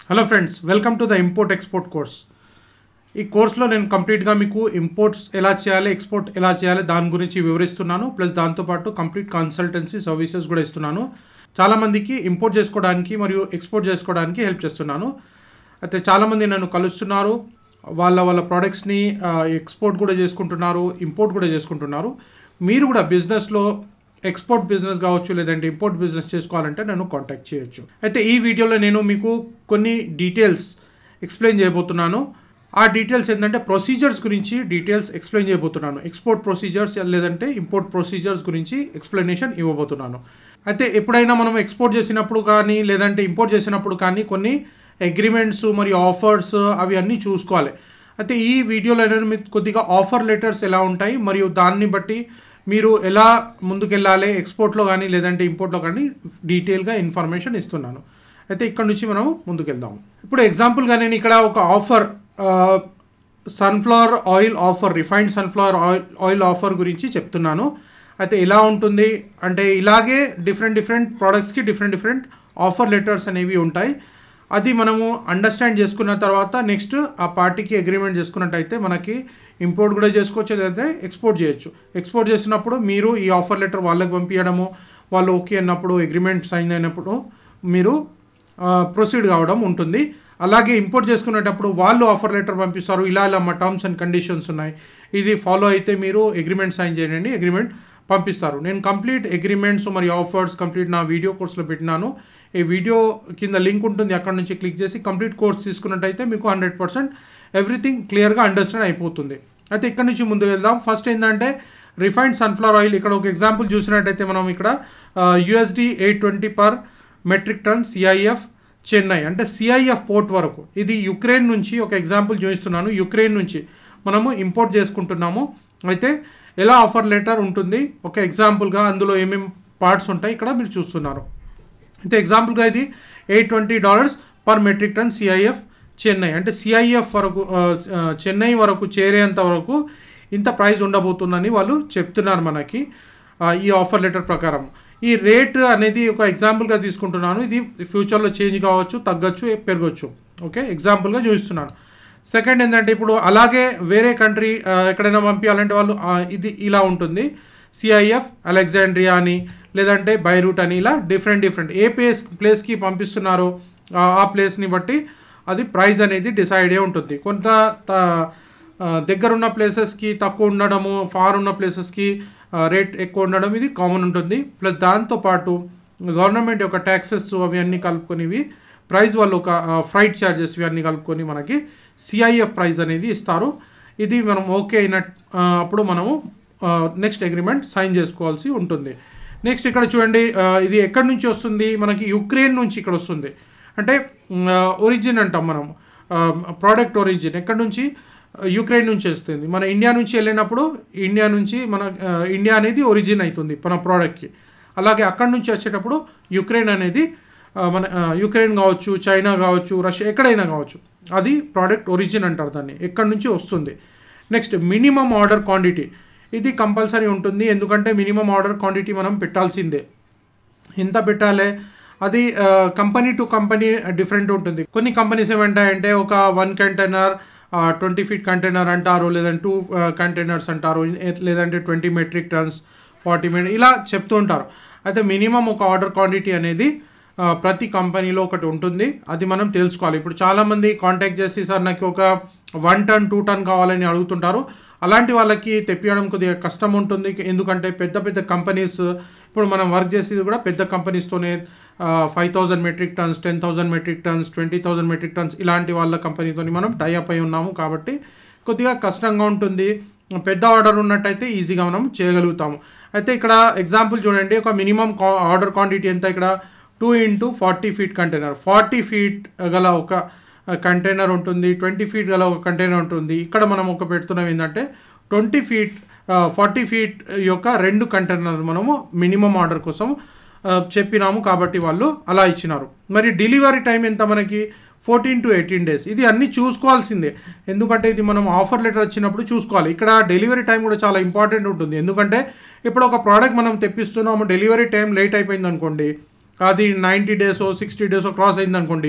hello friends welcome to the import export course ఈ కోర్స్లో నేను కంప్లీట్గా మీకు ఇంపోర్ట్స్ ఎలా చేయాలి ఎక్స్పోర్ట్ ఎలా చేయాలి దాని గురించి వివరిస్తున్నాను ప్లస్ దాంతోపాటు కంప్లీట్ కన్సల్టెన్సీ సర్వీసెస్ కూడా ఇస్తున్నాను చాలామందికి ఇంపోర్ట్ చేసుకోవడానికి మరియు ఎక్స్పోర్ట్ చేసుకోవడానికి హెల్ప్ చేస్తున్నాను అయితే చాలామంది నన్ను కలుస్తున్నారు వాళ్ళ వాళ్ళ ప్రోడక్ట్స్ని ఎక్స్పోర్ట్ కూడా చేసుకుంటున్నారు ఇంపోర్ట్ కూడా చేసుకుంటున్నారు మీరు కూడా బిజినెస్లో ఎక్స్పోర్ట్ బిజినెస్ కావచ్చు లేదంటే ఇంపోర్ట్ బిజినెస్ చేసుకోవాలంటే నన్ను కాంటాక్ట్ చేయొచ్చు అయితే ఈ వీడియోలో నేను మీకు కొన్ని డీటెయిల్స్ ఎక్స్ప్లెయిన్ చేయబోతున్నాను ఆ డీటెయిల్స్ ఏంటంటే ప్రొసీజర్స్ గురించి డీటెయిల్స్ ఎక్స్ప్లెయిన్ చేయబోతున్నాను ఎక్స్పోర్ట్ ప్రొసీజర్స్ లేదంటే ఇంపోర్ట్ ప్రొసీజర్స్ గురించి ఎక్స్ప్లెనేషన్ ఇవ్వబోతున్నాను అయితే ఎప్పుడైనా మనం ఎక్స్పోర్ట్ చేసినప్పుడు కానీ లేదంటే ఇంపోర్ట్ చేసినప్పుడు కానీ కొన్ని అగ్రిమెంట్స్ మరియు ఆఫర్స్ అవి అన్నీ చూసుకోవాలి అయితే ఈ వీడియోలో నేను మీకు కొద్దిగా ఆఫర్ లెటర్స్ ఎలా ఉంటాయి మరియు దాన్ని బట్టి మీరు ఎలా ముందుకెళ్ళాలి ఎక్స్పోర్ట్లో కానీ లేదంటే ఇంపోర్ట్లో కానీ డీటెయిల్గా ఇన్ఫర్మేషన్ ఇస్తున్నాను అయితే ఇక్కడ నుంచి మనం ముందుకెళ్దాము ఇప్పుడు ఎగ్జాంపుల్గా నేను ఇక్కడ ఒక offer sunflower oil offer refined sunflower oil oil offer గురించి చెప్తున్నాను అయితే ఎలా ఉంటుంది అంటే ఇలాగే డిఫరెంట్ డిఫరెంట్ ప్రోడక్ట్స్కి డిఫరెంట్ డిఫరెంట్ ఆఫర్ లెటర్స్ అనేవి ఉంటాయి అది మనము అండర్స్టాండ్ చేసుకున్న తర్వాత నెక్స్ట్ ఆ పార్టీకి అగ్రిమెంట్ చేసుకున్నట్టయితే మనకి ఇంపోర్ట్ కూడా చేసుకోవచ్చు లేదంటే ఎక్స్పోర్ట్ చేయొచ్చు ఎక్స్పోర్ట్ చేసినప్పుడు మీరు ఈ ఆఫర్ లెటర్ వాళ్ళకి పంపించడము వాళ్ళు ఓకే అన్నప్పుడు అగ్రిమెంట్ సైన్ అయినప్పుడు మీరు ప్రొసీడ్ కావడం ఉంటుంది అలాగే ఇంపోర్ట్ చేసుకునేటప్పుడు వాళ్ళు ఆఫర్ లెటర్ పంపిస్తారు ఇలా ఇలా మా టర్మ్స్ అండ్ కండిషన్స్ ఉన్నాయి ఇది ఫాలో అయితే మీరు అగ్రిమెంట్ సైన్ చేయండి అగ్రిమెంట్ పంపిస్తారు నేను కంప్లీట్ అగ్రిమెంట్స్ మరియు ఆఫర్స్ కంప్లీట్ నా వీడియో కోర్స్లో పెట్టినాను ఈ వీడియో కింద లింక్ ఉంటుంది అక్కడ నుంచి క్లిక్ చేసి కంప్లీట్ కోర్స్ తీసుకున్నట్టయితే మీకు హండ్రెడ్ పర్సెంట్ ఎవ్రీథింగ్ క్లియర్గా అండర్స్టాండ్ అయిపోతుంది అయితే ఇక్కడ నుంచి ముందు వెళ్దాం ఫస్ట్ ఏంటంటే రిఫైన్డ్ సన్ఫ్లవర్ ఆయిల్ ఇక్కడ ఒక ఎగ్జాంపుల్ చూసినట్టయితే మనం ఇక్కడ USD eight twenty per metric ton CIF Chennai అంటే సిఐఎఫ్ పోర్ట్ వరకు ఇది యుక్రెయిన్ నుంచి ఒక ఎగ్జాంపుల్ చూపిస్తున్నాను యుక్రెయిన్ నుంచి మనము ఇంపోర్ట్ చేసుకుంటున్నాము అయితే ఎలా ఆఫర్ లెటర్ ఉంటుంది ఒక ఎగ్జాంపుల్గా అందులో ఏమేమి పార్ట్స్ ఉంటాయి ఇక్కడ మీరు చూస్తున్నారు అయితే ఎగ్జాంపుల్గా ఇది eight twenty dollars per metric ton CIF Chennai అంటే సిఐఎఫ్ వరకు చెన్నై వరకు చేరేంత వరకు ఇంత ప్రైస్ ఉండబోతుందని వాళ్ళు చెప్తున్నారు మనకి ఈ ఆఫర్ లెటర్ ప్రకారం ఈ రేట్ అనేది ఒక ఎగ్జాంపుల్గా తీసుకుంటున్నాను ఇది ఫ్యూచర్లో చేంజ్ కావచ్చు తగ్గచ్చు పెరగచ్చు ఓకే ఎగ్జాంపుల్గా చూపిస్తున్నాను సెకండ్ ఏంటంటే ఇప్పుడు అలాగే వేరే కంట్రీ ఎక్కడైనా పంపించాలంటే వాళ్ళు ఇది ఇలా ఉంటుంది సిఐఎఫ్ అలెగ్జాండ్రియా అని లేదంటే బైరూట్ అని ఇలా డిఫరెంట్ డిఫరెంట్ ఏ ప్లేస్ ప్లేస్కి పంపిస్తున్నారో ఆ ప్లేస్ని బట్టి అది ప్రైస్ అనేది డిసైడ్ అయి ఉంటుంది కొంత దగ్గరున్న ప్లేసెస్కి తక్కువ ఉండడము ఫార్ ఉన్న ప్లేసెస్కి రేట్ ఎక్కువ ఉండడం ఇది కామన్ ఉంటుంది ప్లస్ దాంతోపాటు గవర్నమెంట్ యొక్క ట్యాక్సెస్ అవి అన్నీ కలుపుకొనివి ప్రైస్ వాళ్ళు ఒక ఫ్రైట్ ఛార్జెస్ ఇవి అన్నీ కలుపుకొని మనకి సిఐఎఫ్ ప్రైస్ అనేది ఇస్తారు ఇది మనం ఓకే అయిన అప్పుడు మనము నెక్స్ట్ అగ్రిమెంట్ సైన్ చేసుకోవాల్సి ఉంటుంది నెక్స్ట్ ఇక్కడ చూడండి ఇది ఎక్కడి నుంచి వస్తుంది మనకి యుక్రెయిన్ నుంచి ఇక్కడ వస్తుంది అంటే ఒరిజిన్ అంటాం మనం ప్రోడక్ట్ ఒరిజిన్ ఎక్కడి నుంచి యుక్రెయిన్ నుంచి వస్తుంది మన ఇండియా నుంచి వెళ్ళినప్పుడు ఇండియా నుంచి మన ఇండియా అనేది ఒరిజిన్ అవుతుంది మన ప్రోడక్ట్కి అలాగే అక్కడి నుంచి వచ్చేటప్పుడు యుక్రెయిన్ అనేది మన యుక్రెయిన్ కావచ్చు చైనా కావచ్చు రష్యా ఎక్కడైనా కావచ్చు అది ప్రోడక్ట్ ఒరిజిన్ అంటారు దాన్ని ఎక్కడి నుంచి వస్తుంది నెక్స్ట్ మినిమం ఆర్డర్ క్వాంటిటీ ఇది కంపల్సరీ ఉంటుంది ఎందుకంటే మినిమం ఆర్డర్ క్వాంటిటీ మనం పెట్టాల్సిందే ఎంత పెట్టాలి అది కంపెనీ టు కంపెనీ డిఫరెంట్ ఉంటుంది కొన్ని కంపెనీస్ ఏమంటాయంటే ఒక one container twenty feet container అంటారు లేదంటే టూ కంటైనర్స్ అంటారు లేదంటే twenty metric tons forty metric ఇలా చెప్తూ ఉంటారు అయితే మినిమం ఒక ఆర్డర్ క్వాంటిటీ అనేది ప్రతి కంపెనీలో ఒకటి ఉంటుంది అది మనం తెలుసుకోవాలి ఇప్పుడు చాలామంది కాంటాక్ట్ చేసి సార్ నాకు ఒక వన్ టన్ టూ టన్ కావాలని అడుగుతుంటారు అలాంటి వాళ్ళకి తెప్పియడం కొద్దిగా కష్టం ఉంటుంది ఎందుకంటే పెద్ద పెద్ద కంపెనీస్ ఇప్పుడు మనం వర్క్ చేసేది కూడా పెద్ద కంపెనీస్తోనే five thousand metric tons ten thousand metric tons twenty thousand metric tons ఇలాంటి వాళ్ళ కంపెనీతో మనం టైఅప్ అయి ఉన్నాము కాబట్టి కొద్దిగా కష్టంగా ఉంటుంది పెద్ద ఆర్డర్ ఉన్నట్టయితే ఈజీగా మనం చేయగలుగుతాము అయితే ఇక్కడ ఎగ్జాంపుల్ చూడండి ఒక మినిమం ఆర్డర్ క్వాంటిటీ ఎంత ఇక్కడ two into forty feet container forty feet గల ఒక కంటైనర్ ఉంటుంది ట్వంటీ ఫీట్ గల ఒక కంటైనర్ ఉంటుంది ఇక్కడ మనం ఒక పెడుతున్నాం ఏంటంటే ట్వంటీ ఫీట్ ఫార్టీ ఫీట్ యొక్క రెండు కంటైనర్ మనము మినిమం ఆర్డర్ కోసం చెప్పినాము కాబట్టి వాళ్ళు అలా ఇచ్చినారు మరి డెలివరీ టైం ఎంత మనకి ఫోర్టీన్ టు ఎయిటీన్ డేస్ ఇది అన్నీ చూసుకోవాల్సిందే ఎందుకంటే ఇది మనం ఆఫర్ లెటర్ వచ్చినప్పుడు చూసుకోవాలి ఇక్కడ డెలివరీ టైం కూడా చాలా ఇంపార్టెంట్ ఉంటుంది ఎందుకంటే ఇప్పుడు ఒక ప్రోడక్ట్ మనం తెప్పిస్తున్నాము డెలివరీ టైం లేట్ అయిపోయింది అనుకోండి అది ninety days sixty days cross అయింది అనుకోండి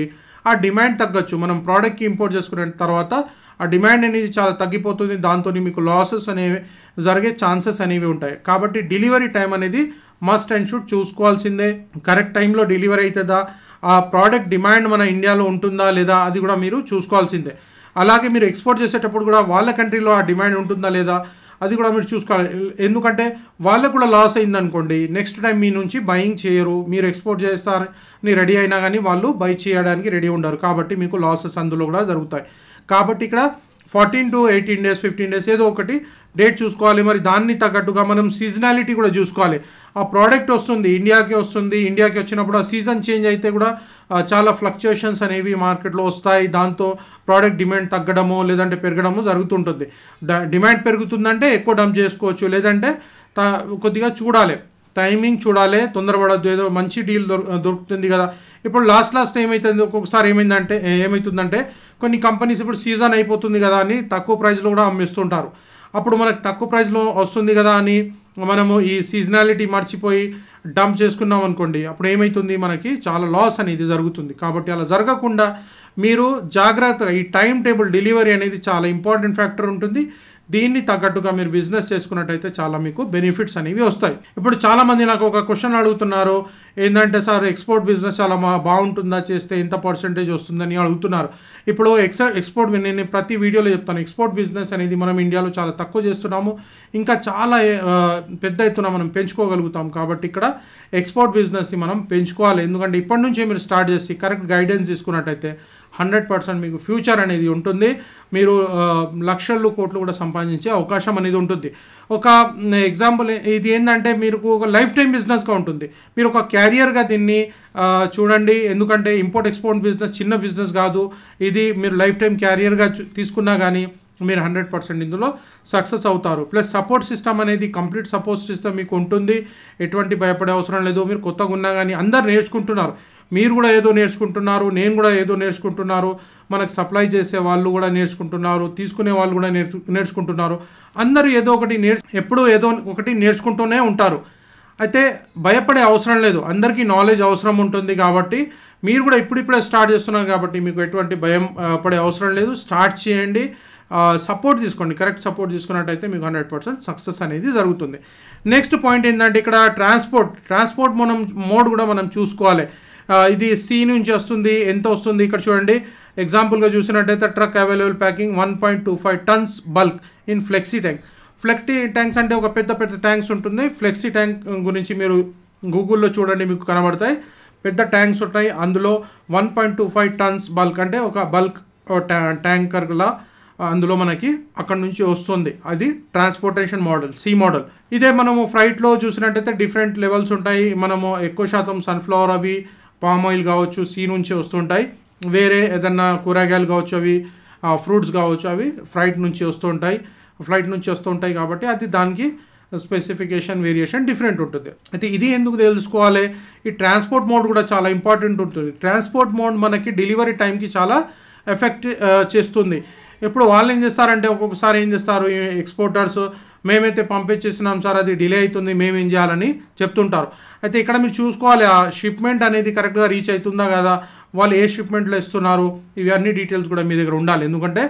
ఆ డిమాండ్ తగ్గచ్చు మనం ప్రోడక్ట్కి ఇంపోర్ట్ చేసుకున్న తర్వాత ఆ డిమాండ్ అనేది చాలా తగ్గిపోతుంది దాంతో మీకు లాసెస్ అనేవి జరిగే ఛాన్సెస్ అనేవి ఉంటాయి కాబట్టి డెలివరీ టైం అనేది మస్ట్ అండ్ షుడ్ చూసుకోవాల్సిందే కరెక్ట్ టైంలో డెలివరీ అవుతుందా ఆ ప్రోడక్ట్ డిమాండ్ మన ఇండియాలో ఉంటుందా లేదా అది కూడా మీరు చూసుకోవాల్సిందే అలాగే మీరు ఎక్స్పోర్ట్ చేసేటప్పుడు కూడా వాళ్ళ కంట్రీలో ఆ డిమాండ్ ఉంటుందా లేదా అది కూడా మీరు చూసుకోవాలి ఎందుకంటే వాళ్ళకు కూడా లాస్ అయిందనుకోండి నెక్స్ట్ టైం మీ నుంచి బయింగ్ చేయరు మీరు ఎక్స్పోర్ట్ చేస్తారని రెడీ అయినా కానీ వాళ్ళు బై చేయడానికి రెడీ ఉండరు కాబట్టి మీకు లాసెస్ అందులో కూడా జరుగుతాయి కాబట్టి ఇక్కడ fourteen to eighteen days fifteen days ఏదో ఒకటి డేట్ చూసుకోవాలి మరి దాన్ని తగ్గట్టుగా మనం సీజనాలిటీ కూడా చూసుకోవాలి ఆ ప్రోడక్ట్ వస్తుంది ఇండియాకి వస్తుంది ఇండియాకి వచ్చినప్పుడు ఆ సీజన్ చేంజ్ అయితే కూడా ఆ, చాలా ఫ్లక్చుయేషన్స్ అనేవి మార్కెట్లో వస్తాయి దాంతో ప్రోడక్ట్ డిమాండ్ తగ్గడము లేదంటే పెరగడము జరుగుతుంటుంది డ- డిమాండ్ పెరుగుతుందంటే ఎక్కువ డంప్ చేసుకోవచ్చు లేదంటే త- కొద్దిగా చూడాలి టైమింగ్ చూడాలి తొందరపడద్దు ఏదో మంచి డీల్ దొరు దొరుకుతుంది కదా ఇప్పుడు లాస్ట్ లాస్ట్ ఏమవుతుంది ఒక్కొక్కసారి ఏమైందంటే ఏమవుతుందంటే కొన్ని కంపెనీస్ ఇప్పుడు సీజన్ అయిపోతుంది కదా అని తక్కువ ప్రైస్లో కూడా అమ్మిస్తుంటారు అప్పుడు మనకు తక్కువ ప్రైస్లో వస్తుంది కదా అని మనము ఈ సీజనాలిటీ మర్చిపోయి డంప్ చేసుకున్నాం అనుకోండి అప్పుడు ఏమవుతుంది మనకి చాలా లాస్ అనేది జరుగుతుంది కాబట్టి అలా జరగకుండా మీరు జాగ్రత్తగా ఈ టైం టేబుల్ డెలివరీ అనేది చాలా ఇంపార్టెంట్ ఫ్యాక్టర్ ఉంటుంది దీన్ని తగ్గట్టుగా మీరు బిజినెస్ చేసుకున్నట్టయితే చాలా మీకు బెనిఫిట్స్ అనేవి వస్తాయి ఇప్పుడు చాలామంది నాకు ఒక క్వశ్చన్ అడుగుతున్నారు ఏంటంటే సార్ ఎక్స్పోర్ట్ బిజినెస్ చాలా మా బాగుంటుందా చేస్తే ఎంత పర్సెంటేజ్ వస్తుందని అడుగుతున్నారు ఇప్పుడు ఎక్స్ ఎక్స్పోర్ట్ నేను ప్రతి వీడియోలో చెప్తాను ఎక్స్పోర్ట్ బిజినెస్ అనేది మనం ఇండియాలో చాలా తక్కువ చేస్తున్నాము ఇంకా చాలా ఆ, పెద్ద ఎత్తున మనం పెంచుకోగలుగుతాం కాబట్టి ఇక్కడ ఎక్స్పోర్ట్ బిజినెస్ని మనం పెంచుకోవాలి ఎందుకంటే ఇప్పటి నుంచే మీరు స్టార్ట్ చేసి కరెక్ట్ గైడెన్స్ తీసుకున్నట్టయితే హండ్రెడ్ పర్సెంట్ మీకు ఫ్యూచర్ అనేది ఉంటుంది మీరు ఆ, లక్షలు కోట్లు కూడా సంపాదించే అవకాశం అనేది ఉంటుంది ఒక ఎగ్జాంపుల్ ఇది ఏంటంటే మీరు ఒక లైఫ్ టైం బిజినెస్గా ఉంటుంది మీరు ఒక క్యారియర్గా దీన్ని ఆ, చూడండి ఎందుకంటే ఇంపోర్ట్ ఎక్స్పోర్ట్ బిజినెస్ చిన్న బిజినెస్ కాదు ఇది మీరు లైఫ్ టైం క్యారియర్గా చూ- తీసుకున్నా కానీ మీరు హండ్రెడ్ పర్సెంట్ ఇందులో సక్సెస్ అవుతారు ప్లస్ సపోర్ట్ సిస్టమ్ అనేది కంప్లీట్ సపోర్ట్ సిస్టమ్ మీకు ఉంటుంది ఎటువంటి భయపడే అవసరం లేదు మీరు కొత్తగా ఉన్నా కానీ అందరు నేర్చుకుంటున్నారు మీరు కూడా ఏదో నేర్చుకుంటున్నారు నేను కూడా ఏదో నేర్చుకుంటున్నారు మనకు సప్లై చేసే వాళ్ళు కూడా నేర్చుకుంటున్నారు తీసుకునే వాళ్ళు కూడా నేర్చు నేర్చుకుంటున్నారు అందరూ ఏదో ఒకటి నేర్చు ఎప్పుడూ ఏదో ఒకటి నేర్చుకుంటూనే ఉంటారు అయితే భయపడే అవసరం లేదు అందరికీ నాలెడ్జ్ అవసరం ఉంటుంది కాబట్టి మీరు కూడా ఇప్పుడిప్పుడే స్టార్ట్ చేస్తున్నారు కాబట్టి మీకు ఎటువంటి భయం ఆ, పడే అవసరం లేదు స్టార్ట్ చేయండి సపోర్ట్ తీసుకోండి కరెక్ట్ సపోర్ట్ తీసుకున్నట్టయితే మీకు హండ్రెడ్ పర్సెంట్ సక్సెస్ అనేది జరుగుతుంది నెక్స్ట్ పాయింట్ ఏంటంటే ఇక్కడ ట్రాన్స్పోర్ట్ ట్రాన్స్పోర్ట్ మనం మోడ్ కూడా మనం చూసుకోవాలి ఆ, ఇది సి నుంచి వస్తుంది ఎంత వస్తుంది ఇక్కడ చూడండి ఎగ్జాంపుల్గా చూసినట్టయితే truck available packing one point two five tons bulk in flexi tank flexi tanks అంటే ఒక పెద్ద పెద్ద ట్యాంక్స్ ఉంటుంది ఫ్లెక్సీ ట్యాంక్ గురించి మీరు గూగుల్లో చూడండి మీకు కనబడతాయి పెద్ద ట్యాంక్స్ ఉంటాయి అందులో one point two five tons bulk అంటే ఒక బల్క్ ట్యాంకర్లా అందులో మనకి అక్కడ నుంచి వస్తుంది అది ట్రాన్స్పోర్టేషన్ మోడల్ సి మోడల్ ఇదే మనము ఫ్లైట్లో చూసినట్టయితే డిఫరెంట్ లెవెల్స్ ఉంటాయి మనము ఎక్కువ శాతం సన్ఫ్లవర్ అవి పామ్ ఆయిల్ కావచ్చు సీ నుంచి వస్తుంటాయి వేరే ఏదన్నా కూరగాయలు కావచ్చు అవి ఫ్రూట్స్ కావచ్చు అవి ఫ్లైట్ నుంచి వస్తుంటాయి ఫ్లైట్ నుంచి వస్తుంటాయి కాబట్టి అది దానికి స్పెసిఫికేషన్ వేరియేషన్ డిఫరెంట్ ఉంటుంది అయితే ఇది ఎందుకు తెలుసుకోవాలి ఈ ట్రాన్స్పోర్ట్ మోడ్ కూడా చాలా ఇంపార్టెంట్ ఉంటుంది ట్రాన్స్పోర్ట్ మోడ్ మనకి డెలివరీ టైంకి చాలా ఎఫెక్ట్ ఆ, చేస్తుంది ఇప్పుడు వాళ్ళు ఏం చేస్తారంటే ఒక్కొక్కసారి ఏం చేస్తారు ఈ ఎక్స్పోర్టర్స్ మేమైతే పంపించేసినాం సార్ అది డిలే అవుతుంది మేము ఏం చేయాలని చెప్తుంటారు అయితే ఇక్కడ మీరు చూసుకోవాలి ఆ షిప్మెంట్ అనేది కరెక్ట్గా రీచ్ అవుతుందా కదా వాళ్ళు ఏ షిప్మెంట్లో ఇస్తున్నారు ఇవి అన్ని డీటెయిల్స్ కూడా మీ దగ్గర ఉండాలి ఎందుకంటే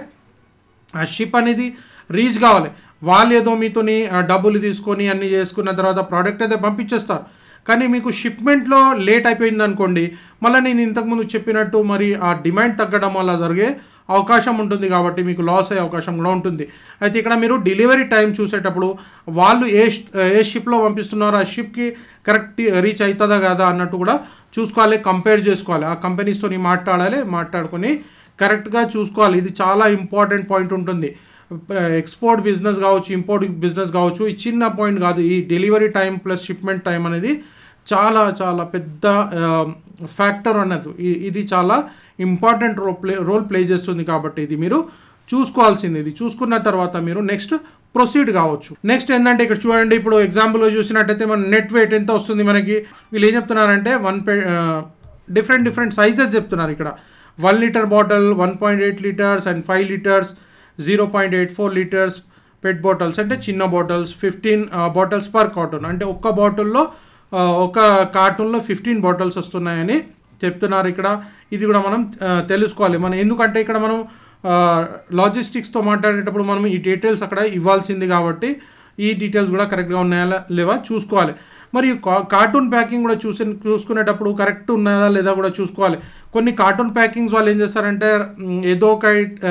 ఆ షిప్ అనేది రీచ్ కావాలి వాళ్ళు ఏదో మీతోని ఆ, డబ్బులు తీసుకొని అన్ని చేసుకున్న తర్వాత ప్రోడక్ట్ అయితే పంపించేస్తారు కానీ మీకు షిప్మెంట్లో లేట్ అయిపోయింది అనుకోండి మళ్ళీ నేను ఇంతకుముందు చెప్పినట్టు మరి ఆ డిమాండ్ తగ్గడం వల్ల జరిగే అవకాశం ఉంటుంది కాబట్టి మీకు లాస్ అయ్యే అవకాశం కూడా ఉంటుంది అయితే ఇక్కడ మీరు డెలివరీ టైం చూసేటప్పుడు వాళ్ళు ఏ ష్- ఏ షిప్లో పంపిస్తున్నారో ఆ షిప్కి కరెక్ట్ రీచ్ అవుతుందా కదా అన్నట్టు కూడా చూసుకోవాలి కంపేర్ చేసుకోవాలి ఆ కంపెనీస్తో మాట్లాడాలి మాట్లాడుకొని కరెక్ట్గా చూసుకోవాలి ఇది చాలా ఇంపార్టెంట్ పాయింట్ ఉంటుంది ఎక్స్పోర్ట్ బిజినెస్ కావచ్చు ఇంపోర్ట్ బిజినెస్ కావచ్చు ఈ చిన్న పాయింట్ కాదు ఈ delivery time plus shipment time అనేది చాలా చాలా పెద్ద ఫ్యాక్టర్ అన్నది ఈ- ఇది చాలా important role play role play చేస్తుంది కాబట్టి ఇది మీరు చూసుకోవాల్సింది ఇది చూసుకున్న తర్వాత మీరు నెక్స్ట్ ప్రొసీడ్ కావచ్చు నెక్స్ట్ ఏంటంటే ఇక్కడ చూడండి ఇప్పుడు ఎగ్జాంపుల్గా చూసినట్టయితే మన నెట్ వెయిట్ ఎంత వస్తుంది మనకి వీళ్ళు ఏం చెప్తున్నారంటే వన్ పే డిఫరెంట్ డిఫరెంట్ సైజెస్ చెప్తున్నారు ఇక్కడ one litre bottle one point eight litres and five litres zero point eight four litres PET bottles అంటే చిన్న bottles fifteen bottles per carton అంటే ఒక్క బాటిల్లో ఒక కార్టూన్లో ఫిఫ్టీన్ బాటిల్స్ వస్తున్నాయని చెప్తున్నారు ఇక్కడ ఇది కూడా మనం ఆ, తెలుసుకోవాలి మనం ఎందుకంటే ఇక్కడ మనం లాజిస్టిక్స్తో మాట్లాడేటప్పుడు మనం ఈ డీటెయిల్స్ అక్కడ ఇవ్వాల్సింది కాబట్టి ఈ డీటెయిల్స్ కూడా కరెక్ట్గా ఉన్నాయా లేవా చూసుకోవాలి మరియు కా- కార్టూన్ ప్యాకింగ్ కూడా చూసి చూసుకునేటప్పుడు కరెక్ట్ ఉన్నదా లేదా కూడా చూసుకోవాలి కొన్ని కార్టూన్ ప్యాకింగ్స్ వాళ్ళు ఏం చేస్తారంటే మ్, ఏదో ఒక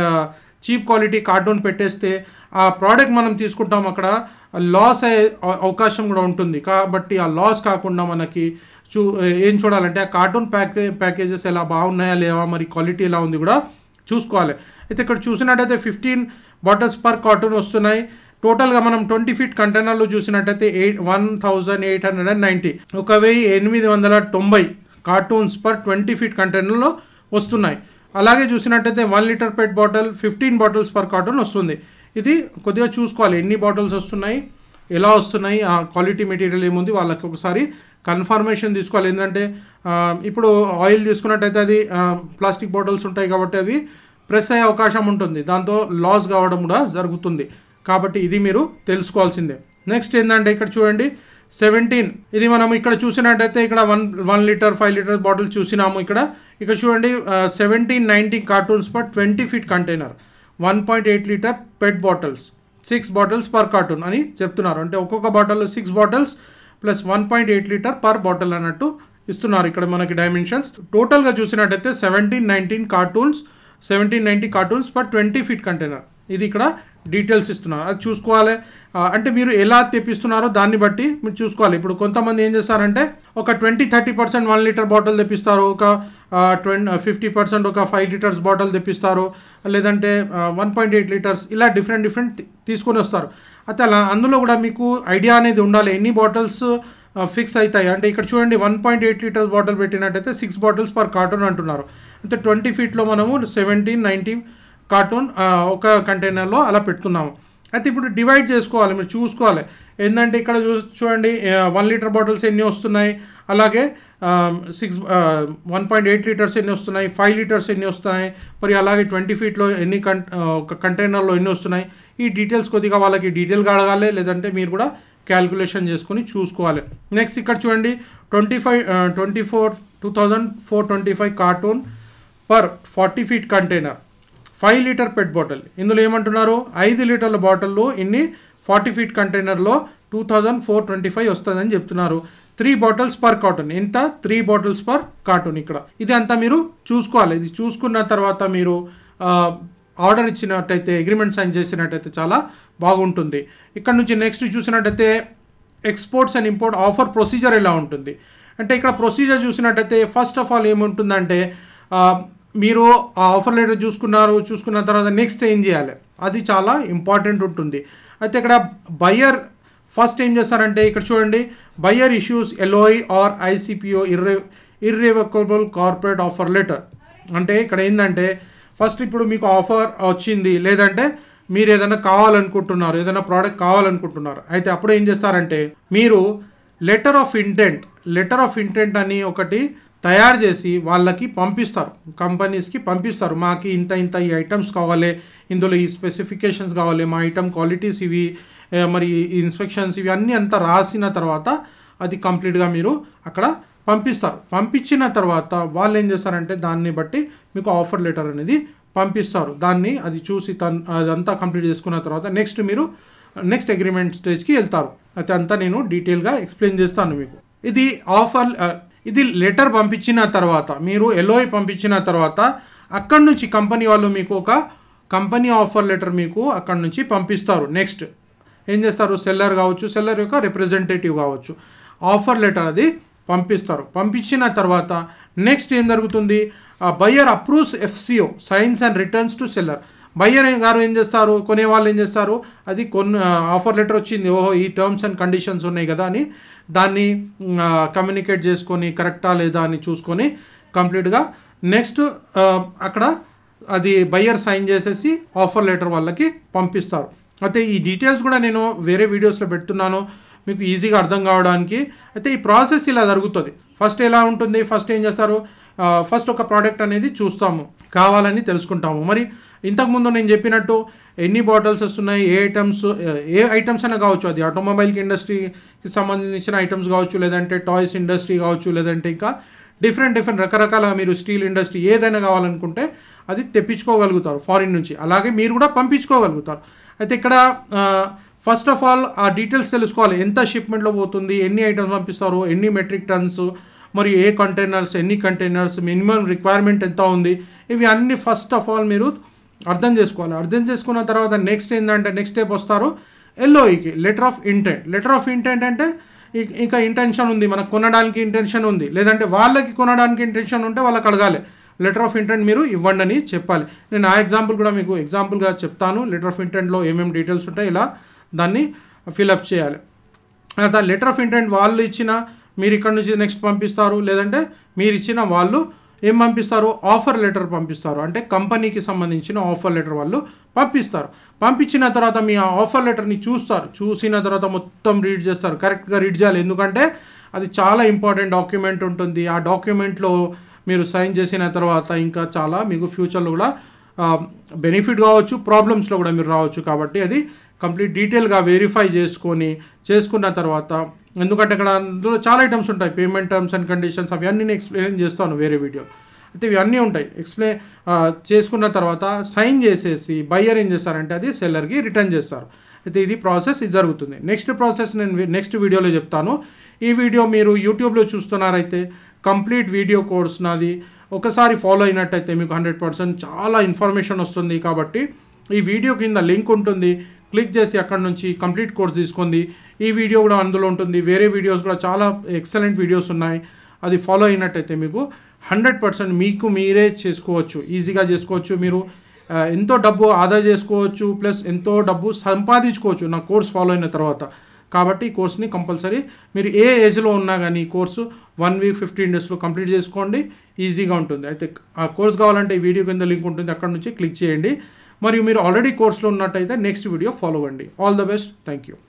చీప్ క్వాలిటీ కార్టూన్ పెట్టేస్తే ఆ ప్రోడక్ట్ మనం తీసుకుంటాం అక్కడ లాస్ అయ్యే అవ- అవకాశం కూడా ఉంటుంది కాబట్టి ఆ లాస్ కాకుండా మనకి చూ ఏం చూడాలంటే ఆ కార్టూన్ ప్యాకే ప్యాకేజెస్ ఎలా బాగున్నాయా లేవా మరి క్వాలిటీ ఎలా ఉంది కూడా చూసుకోవాలి అయితే ఇక్కడ చూసినట్టయితే ఫిఫ్టీన్ బాటిల్స్ పర్ కార్టూన్ వస్తున్నాయి టోటల్గా మనం ట్వంటీ ఫీట్ కంటైనర్లో చూసినట్టయితే eight one thousand eight hundred and ninety ఒక వెయ్యి ఎనిమిది వందల తొంభై కార్టూన్స్ పర్ ట్వంటీ ఫీట్ కంటైనర్లో వస్తున్నాయి అలాగే చూసినట్టయితే one litre PET bottle fifteen bottles per carton వస్తుంది ఇది కొద్దిగా చూసుకోవాలి ఎన్ని బాటిల్స్ వస్తున్నాయి ఎలా వస్తున్నాయి ఆ క్వాలిటీ మెటీరియల్ ఏముంది వాళ్ళకి ఒకసారి కన్ఫర్మేషన్ తీసుకోవాలి ఏంటంటే ఆ, ఇప్పుడు ఆయిల్ తీసుకున్నట్టయితే అది ప్లాస్టిక్ బాటిల్స్ ఉంటాయి కాబట్టి అవి ప్రెస్ అయ్యే అవకాశం ఉంటుంది దాంతో లాస్ కావడం కూడా జరుగుతుంది కాబట్టి ఇది మీరు తెలుసుకోవాల్సిందే నెక్స్ట్ ఏంటంటే ఇక్కడ చూడండి సెవెంటీన్ ఇది మనం ఇక్కడ చూసినట్టయితే ఇక్కడ one one litre five litre bottle చూసినాము ఇక్కడ ఇక్కడ చూడండి seventeen ninety cartons per twenty feet container one point eight litre PET bottles six bottles per carton అని చెప్తున్నారు అంటే ఒక్కొక్క బాటిల్లో six bottles plus one point eight litre per bottle అన్నట్టు ఇస్తున్నారు ఇక్కడ మనకి డైమెన్షన్స్ టోటల్గా చూసినట్టయితే seventeen nineteen cartons seventeen ninety cartons per twenty feet container ఇది ఇక్కడ డీటెయిల్స్ ఇస్తున్నారు అది చూసుకోవాలి ఆ, అంటే మీరు ఎలా తెప్పిస్తున్నారో దాన్ని బట్టి మీరు చూసుకోవాలి ఇప్పుడు కొంతమంది ఏం చేస్తారంటే ఒక twenty thirty percent one litre bottle తెప్పిస్తారు ఒక ట్వంటీ ఫిఫ్టీ పర్సెంట్ ఒక ఫైవ్ లీటర్స్ బాటిల్ తెప్పిస్తారు లేదంటే వన్ పాయింట్ ఎయిట్ లీటర్స్ ఇలా డిఫరెంట్ డిఫరెంట్ తీసుకొని వస్తారు అయితే అలా అందులో కూడా మీకు ఐడియా అనేది ఉండాలి ఎన్ని బాటిల్స్ ఫిక్స్ అవుతాయి అంటే ఇక్కడ చూడండి one point eight litres bottle పెట్టినట్టయితే సిక్స్ బాటిల్స్ పర్ కార్టూన్ అంటున్నారు అంటే ట్వంటీ ఫీట్లో మనము సెవెంటీన్ నైంటీ కార్టూన్ ఆ, ఒక కంటైనర్లో అలా పెడుతున్నాము అయితే ఇప్పుడు డివైడ్ చేసుకోవాలి మీరు చూసుకోవాలి ఏంటంటే ఇక్కడ చూ చూడండి వన్ లీటర్ బాటిల్స్ ఎన్ని వస్తున్నాయి అలాగే six one point eight litres ఎన్ని వస్తున్నాయి ఫైవ్ లీటర్స్ ఎన్ని వస్తున్నాయి మరి అలాగే ట్వంటీ ఫీట్లో ఎన్ని కం ఆ, ఒక కంటైనర్లో ఎన్ని వస్తున్నాయి ఈ డీటెయిల్స్ కొద్దిగా వాళ్ళకి డీటెయిల్గా అడగాలి లేదంటే మీరు కూడా క్యాల్కులేషన్ చేసుకొని చూసుకోవాలి నెక్స్ట్ ఇక్కడ చూడండి twenty five twenty four two thousand four twenty five carton per forty feet container five litre PET bottle ఇందులో ఏమంటున్నారు ఐదు లీటర్ల బాటిల్లో ఇన్ని ఫార్టీ ఫీట్ కంటైనర్లో two thousand four twenty five వస్తుందని చెప్తున్నారు త్రీ బాటిల్స్ పర్ కార్టూన్ ఎంత త్రీ బాటిల్స్ పర్ కార్టూన్ ఇక్కడ ఇది అంతా మీరు చూసుకోవాలి ఇది చూసుకున్న తర్వాత మీరు ఆర్డర్ ఇచ్చినట్టయితే అగ్రిమెంట్ సైన్ చేసినట్టయితే చాలా బాగుంటుంది ఇక్కడ నుంచి నెక్స్ట్ చూసినట్టయితే exports and import offer procedure ఎలా ఉంటుంది అంటే ఇక్కడ ప్రొసీజర్ చూసినట్టయితే ఫస్ట్ ఆఫ్ ఆల్ ఏముంటుందంటే ఆ, మీరు ఆ ఆఫర్ లెటర్ చూసుకున్నారు చూసుకున్న తర్వాత నెక్స్ట్ ఏం చేయాలి అది చాలా ఇంపార్టెంట్ ఉంటుంది అయితే ఇక్కడ బయ్యర్ ఫస్ట్ ఏం చేస్తారంటే ఇక్కడ చూడండి buyer issues LOI or ICPO ఇర్రే ఇర్రివకబుల్ కార్పొరేట్ ఆఫర్ లెటర్ అంటే ఇక్కడ ఏంటంటే ఫస్ట్ ఇప్పుడు మీకు ఆఫర్ వచ్చింది లేదంటే మీరు ఏదైనా కావాలనుకుంటున్నారు ఏదైనా ప్రోడక్ట్ కావాలనుకుంటున్నారు అయితే అప్పుడు ఏం చేస్తారంటే మీరు letter of intent letter of intent అని ఒకటి తయారు చేసి వాళ్ళకి పంపిస్తారు కంపెనీస్కి పంపిస్తారు మాకు ఇంత ఇంత ఈ ఐటమ్స్ కావాలి ఇందులో ఈ స్పెసిఫికేషన్స్ కావాలి మా ఐటమ్ క్వాలిటీస్ ఇవి ఏ, మరి ఈ ఇన్స్పెక్షన్స్ ఇవి అన్నీ అంతా రాసిన తర్వాత అది కంప్లీట్గా మీరు అక్కడ పంపిస్తారు పంపించిన తర్వాత వాళ్ళు ఏం చేస్తారంటే దాన్ని బట్టి మీకు ఆఫర్ లెటర్ అనేది పంపిస్తారు దాన్ని అది చూసి తన్ అదంతా కంప్లీట్ చేసుకున్న తర్వాత నెక్స్ట్ మీరు నెక్స్ట్ అగ్రిమెంట్ స్టేజ్కి వెళ్తారు అయితే అంతా నేను డీటెయిల్గా ఎక్స్ప్లెయిన్ చేస్తాను మీకు ఇది ఆఫర్ ఆ, ఇది లెటర్ పంపించిన తర్వాత మీరు ఎల్ఓఐ పంపించిన తర్వాత అక్కడ నుంచి కంపెనీ వాళ్ళు మీకు ఒక కంపెనీ ఆఫర్ లెటర్ మీకు అక్కడ నుంచి పంపిస్తారు నెక్స్ట్ ఏం చేస్తారు సెల్లర్ కావచ్చు సెల్లర్ యొక్క రిప్రజెంటేటివ్ కావచ్చు ఆఫర్ లెటర్ అది పంపిస్తారు పంపించిన తర్వాత నెక్స్ట్ ఏం జరుగుతుంది buyer approves FCO signs and returns to seller buyer గారు ఏం చేస్తారు కొనే వాళ్ళు ఏం చేస్తారు అది కొన్ని ఆఫర్ లెటర్ వచ్చింది ఓహో ఈ టర్మ్స్ అండ్ కండిషన్స్ ఉన్నాయి కదా అని దాన్ని కమ్యూనికేట్ చేసుకొని కరెక్టా లేదా అని చూసుకొని కంప్లీట్గా నెక్స్ట్ అక్కడ అది బయ్యర్ సైన్ చేసేసి ఆఫర్ లెటర్ వాళ్ళకి పంపిస్తారు అయితే ఈ డీటెయిల్స్ కూడా నేను వేరే వీడియోస్లో పెడుతున్నాను మీకు ఈజీగా అర్థం కావడానికి అయితే ఈ ప్రాసెస్ ఇలా జరుగుతుంది ఫస్ట్ ఎలా ఉంటుంది ఫస్ట్ ఏం చేస్తారు ఫస్ట్ ఒక ప్రోడక్ట్ అనేది చూస్తాము కావాలని తెలుసుకుంటాము మరి ఇంతకుముందు నేను చెప్పినట్టు ఎన్ని బాటిల్స్ వస్తున్నాయి ఏ ఐటమ్స్ ఏ ఐటమ్స్ అయినా కావచ్చు అది ఆటోమొబైల్కి ఇండస్ట్రీకి సంబంధించిన ఐటమ్స్ కావచ్చు లేదంటే టాయ్స్ ఇండస్ట్రీ కావచ్చు లేదంటే ఇంకా డిఫరెంట్ డిఫరెంట్ రకరకాల మీరు స్టీల్ ఇండస్ట్రీ ఏదైనా కావాలనుకుంటే అది తెప్పించుకోగలుగుతారు ఫారిన్ నుంచి అలాగే మీరు కూడా పంపించుకోగలుగుతారు అయితే ఇక్కడ ఫస్ట్ ఆఫ్ ఆల్ ఆ డీటెయిల్స్ తెలుసుకోవాలి ఎంత షిప్మెంట్లో పోతుంది ఎన్ని ఐటమ్స్ పంపిస్తారు ఎన్ని మెట్రిక్ టన్స్ మరియు ఏ కంటైనర్స్ ఎన్ని కంటైనర్స్ మినిమం రిక్వైర్మెంట్ ఎంత ఉంది ఇవి అన్ని ఫస్ట్ ఆఫ్ ఆల్ మీరు అర్థం చేసుకోవాలి అర్థం చేసుకున్న తర్వాత నెక్స్ట్ ఏంటంటే నెక్స్ట్ స్టెప్ వస్తారు ఎల్ఓఈకి letter of intent letter of intent అంటే ఇ- ఇంకా ఇంటెన్షన్ ఉంది మనకు కొనడానికి ఇంటెన్షన్ ఉంది లేదంటే వాళ్ళకి కొనడానికి ఇంటెన్షన్ ఉంటే వాళ్ళకి అడగాలి లెటర్ ఆఫ్ ఇంటెంట్ మీరు ఇవ్వండి అని చెప్పాలి నేను ఆ ఎగ్జాంపుల్ కూడా మీకు ఎగ్జాంపుల్గా చెప్తాను లెటర్ ఆఫ్ ఇంటెంట్లో ఏమేమి డీటెయిల్స్ ఉంటాయి ఇలా దాన్ని ఫిలప్ చేయాలి తర్వాత లెటర్ ఆఫ్ ఇంటెంట్ వాళ్ళు ఇచ్చిన మీరు ఇక్కడ నుంచి నెక్స్ట్ పంపిస్తారు లేదంటే మీరు ఇచ్చిన వాళ్ళు ఏం పంపిస్తారు ఆఫర్ లెటర్ పంపిస్తారు అంటే కంపెనీకి సంబంధించిన ఆఫర్ లెటర్ వాళ్ళు పంపిస్తారు పంపించిన తర్వాత మీ ఆ ఆఫర్ లెటర్ని చూస్తారు చూసిన తర్వాత మొత్తం రీడ్ చేస్తారు కరెక్ట్గా రీడ్ చేయాలి ఎందుకంటే అది చాలా ఇంపార్టెంట్ డాక్యుమెంట్ ఉంటుంది ఆ డాక్యుమెంట్లో మీరు సైన్ చేసిన తర్వాత ఇంకా చాలా మీకు ఫ్యూచర్లో కూడా బెనిఫిట్ కావచ్చు ప్రాబ్లమ్స్లో కూడా మీరు రావచ్చు కాబట్టి అది కంప్లీట్ డీటెయిల్గా వెరిఫై చేసుకొని చేసుకున్న తర్వాత ఎందుకంటే ఇక్కడ అందులో చాలా ఐటమ్స్ ఉంటాయి పేమెంట్ టర్మ్స్ అండ్ కండిషన్స్ అవన్నీ నేను ఎక్స్ప్లెయిన్ చేస్తాను వేరే వీడియో అయితే ఇవన్నీ ఉంటాయి ఎక్స్ప్లెయిన్ చేసుకున్న తర్వాత సైన్ చేసేసి బయ్యర్ ఏం చేస్తారంటే అది సెల్లర్కి రిటర్న్ చేస్తారు అయితే ఇది ప్రాసెస్ ఇది జరుగుతుంది నెక్స్ట్ ప్రాసెస్ నేను నెక్స్ట్ వీడియోలో చెప్తాను ఈ వీడియో మీరు యూట్యూబ్లో చూస్తున్నారైతే కంప్లీట్ వీడియో కోర్స్ నాది ఒకసారి ఫాలో అయినట్టయితే మీకు హండ్రెడ్ పర్సెంట్ చాలా ఇన్ఫర్మేషన్ వస్తుంది కాబట్టి ఈ వీడియో కింద లింక్ ఉంటుంది క్లిక్ చేసి అక్కడ నుంచి కంప్లీట్ కోర్స్ తీసుకుంది ఈ వీడియో కూడా అందులో ఉంటుంది వేరే వీడియోస్ కూడా చాలా ఎక్సలెంట్ వీడియోస్ ఉన్నాయి అది ఫాలో అయినట్టయితే మీకు హండ్రెడ్ పర్సెంట్ మీకు మీరే చేసుకోవచ్చు ఈజీగా చేసుకోవచ్చు మీరు ఆ, ఎంతో డబ్బు ఆదా చేసుకోవచ్చు ప్లస్ ఎంతో డబ్బు సంపాదించుకోవచ్చు నా కోర్స్ ఫాలో అయిన తర్వాత కాబట్టి ఈ కోర్స్ని కంపల్సరీ మీరు ఏ ఏజ్లో ఉన్నా కానీ ఈ కోర్సు వన్ వీక్ ఫిఫ్టీన్ డేస్లో కంప్లీట్ చేసుకోండి ఈజీగా ఉంటుంది అయితే ఆ కోర్స్ కావాలంటే ఈ వీడియో కింద లింక్ ఉంటుంది అక్కడ నుంచి క్లిక్ చేయండి మరియు మీరు ఆల్రెడీ కోర్స్లో ఉన్నట్టయితే నెక్స్ట్ వీడియో ఫాలో అవ్వండి all the best thank you